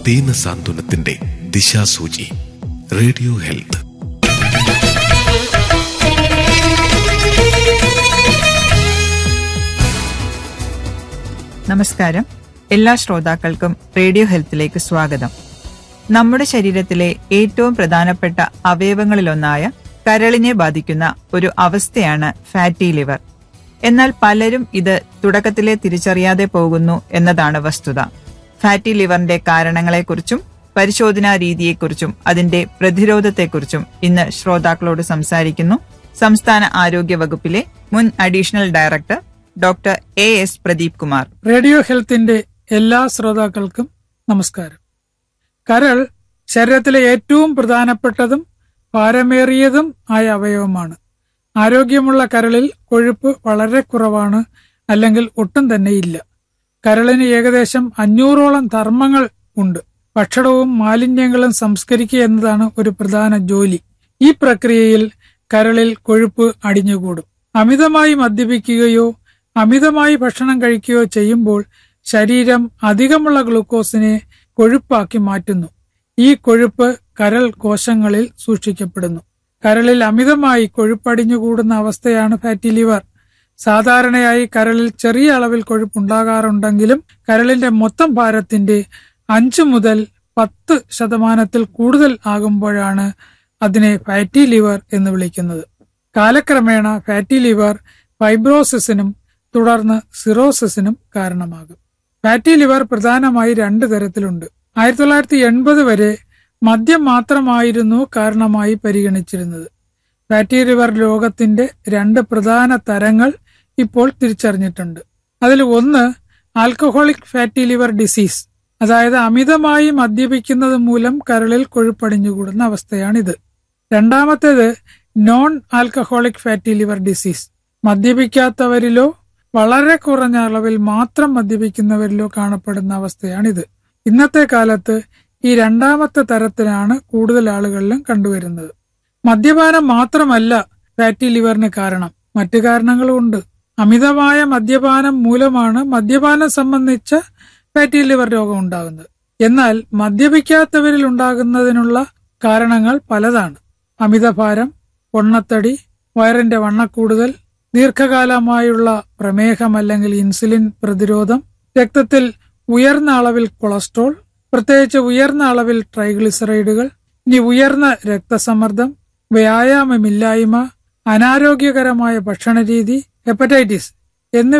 ദീനസാന്ത്വനത്തിന്റെ ദിശാസൂചി radio health നമസ്കാരം എല്ലാ ശ്രോതാക്കൾക്കും റേഡിയോ ഹെൽത്തിലേക്ക് സ്വാഗതം നമ്മുടെ ശരീരത്തിലെ ഏറ്റവും പ്രധാനപ്പെട്ട അവയവങ്ങളിലൊന്നായ കരളിനെ ബാധിക്കുന്ന ഒരു അവസ്ഥയാണ് ഫാറ്റി ലിവർ എന്നാൽ പലരും ഇത് തുടക്കത്തിലെ തിരിച്ചറിയാതെ പോകുന്നു എന്നതാണ് വസ്തുത ഫാറ്റി ലിവറിന്റെ കാരണങ്ങളെക്കുറിച്ചും പരിശോധനാ രീതിയെക്കുറിച്ചും അതിന്റെ പ്രതിരോധത്തെക്കുറിച്ചും ഇന്ന് ശ്രോതാക്കളോട് സംസാരിക്കുന്നു സംസ്ഥാന ആരോഗ്യ വകുപ്പിലെ മുൻ additional director doctor A S Pradeep Kumar radio ഹെൽത്തിന്റെ എല്ലാ ശ്രോതാക്കൾക്കും നമസ്കാരം കരൾ ശരീരത്തിലെ ഏറ്റവും പ്രധാനപ്പെട്ടതും ഭാരമേറിയതും ആയ അവയവമാണ് ആരോഗ്യമുള്ള കരളിൽ കൊഴുപ്പ് വളരെ കുറവാണ് അല്ലെങ്കിൽ ഒട്ടും തന്നെ ഇല്ല കരളിന് ഏകദേശം അഞ്ഞൂറോളം ധർമ്മങ്ങൾ ഉണ്ട് ഭക്ഷണവും മാലിന്യങ്ങളും സംസ്കരിക്കുക എന്നതാണ് ഒരു പ്രധാന ജോലി ഈ പ്രക്രിയയിൽ കരളിൽ കൊഴുപ്പ് അടിഞ്ഞുകൂടും അമിതമായി മദ്യപിക്കുകയോ അമിതമായി ഭക്ഷണം കഴിക്കുകയോ ചെയ്യുമ്പോൾ ശരീരം അധികമുള്ള ഗ്ലൂക്കോസിനെ കൊഴുപ്പാക്കി മാറ്റുന്നു ഈ കൊഴുപ്പ് കരൾ കോശങ്ങളിൽ സൂക്ഷിക്കപ്പെടുന്നു കരളിൽ അമിതമായി കൊഴുപ്പടിഞ്ഞുകൂടുന്ന അവസ്ഥയാണ് ഫാറ്റി ലിവർ സാധാരണയായി കരളിൽ ചെറിയ അളവിൽ കൊഴുപ്പുണ്ടാകാറുണ്ടെങ്കിലും കരളിന്റെ മൊത്തം ഭാരത്തിന്റെ അഞ്ചു മുതൽ പത്ത് ശതമാനത്തിൽ കൂടുതൽ ആകുമ്പോഴാണ് അതിനെ ഫാറ്റി ലിവർ എന്ന് വിളിക്കുന്നത് കാലക്രമേണ ഫാറ്റി ലിവർ ഫൈബ്രോസിസിനും തുടർന്ന് സിറോസിസിനും കാരണമാകും ഫാറ്റി ലിവർ പ്രധാനമായി രണ്ട് തരത്തിലുണ്ട് ആയിരത്തി തൊള്ളായിരത്തി എൺപത് വരെ മദ്യം മാത്രമായിരുന്നു കാരണമായി പരിഗണിച്ചിരുന്നത് ഫാറ്റി ലിവർ രോഗത്തിന്റെ രണ്ട് പ്രധാന തരങ്ങൾ ഇപ്പോൾ തിരിച്ചറിഞ്ഞിട്ടുണ്ട് അതിൽ ഒന്ന് ആൽക്കഹോളിക് ഫാറ്റി ലിവർ ഡിസീസ് അതായത് അമിതമായി മദ്യപിക്കുന്നത് മൂലം കരളിൽ കൊഴുപ്പടിഞ്ഞുകൂടുന്ന അവസ്ഥയാണിത് രണ്ടാമത്തേത് non alcoholic fatty liver disease മദ്യപിക്കാത്തവരിലോ വളരെ കുറഞ്ഞ അളവിൽ മാത്രം മദ്യപിക്കുന്നവരിലോ കാണപ്പെടുന്ന അവസ്ഥയാണിത് ഇന്നത്തെ കാലത്ത് ഈ രണ്ടാമത്തെ തരത്തിലാണ് കൂടുതൽ ആളുകളിലും കണ്ടുവരുന്നത് മദ്യപാനം മാത്രമല്ല ഫാറ്റി ലിവറിന് കാരണം മറ്റു കാരണങ്ങളുമുണ്ട് അമിതമായ മദ്യപാനം മൂലമാണ് മദ്യപാനം സംബന്ധിച്ച ഫാറ്റി ലിവർ രോഗം ഉണ്ടാകുന്നത് എന്നാൽ മദ്യപിക്കാത്തവരിൽ ഉണ്ടാകുന്നതിനുള്ള കാരണങ്ങൾ പലതാണ് അമിതഭാരം പൊണ്ണത്തടി വയറിന്റെ വണ്ണക്കൂടുതൽ ദീർഘകാലമായുള്ള പ്രമേഹം അല്ലെങ്കിൽ ഇൻസുലിൻ പ്രതിരോധം രക്തത്തിൽ ഉയർന്ന അളവിൽ കൊളസ്ട്രോൾ പ്രത്യേകിച്ച് ഉയർന്ന അളവിൽ ട്രൈഗ്ലിസറൈഡുകൾ ഇനി ഉയർന്ന രക്തസമ്മർദ്ദം വ്യായാമമില്ലായ്മ അനാരോഗ്യകരമായ ഭക്ഷണരീതി ഹെപ്പറ്റൈറ്റിസ് എന്നിവ